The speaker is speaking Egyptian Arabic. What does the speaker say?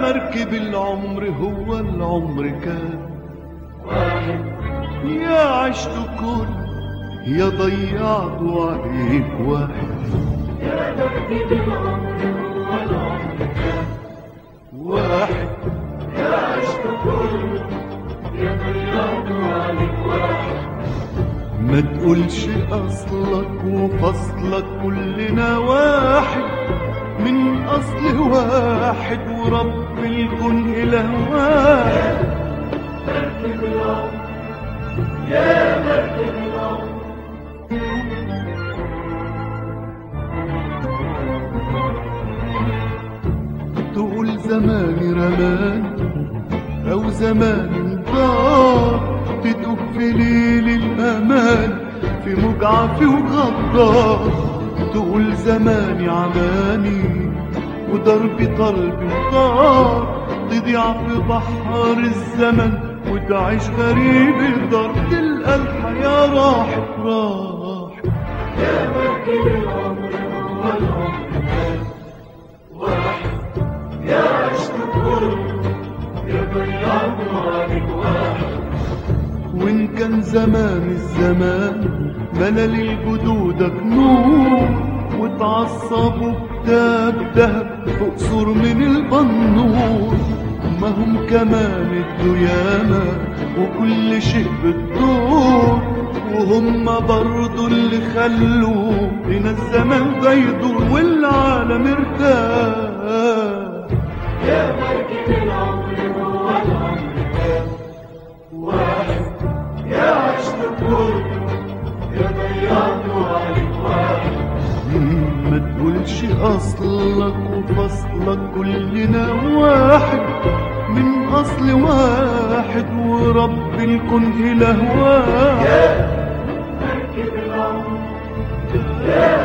مركب العمر هو العمر كان يا عشت كل يا ضيعت عليك واحد واحد ما تقولش اصلك وفصلك كلنا واحد من اصل واحد ورب الكون اله واحد تقول زماني رمان او زمان ضاع تدوب في ليل الامان في مجعفي وغدار تقول زماني عماني وضربي طلبي وطار تضيع في بحر الزمن وتعيش غريب الدار تلقى الحياة راحت راحت وإن كان زمان الزمان ملل الجدودك نور وتعصبوا كتاب دهب فوق سور من البنور ما هم كمان الديامة وكل شيء بالدور وهم برضو اللي خلوا هنا الزمان ده يدور والعالم ارتاح ما تقولش اصلك وفصلك كلنا واحد من اصل واحد ورب الكون اله واحد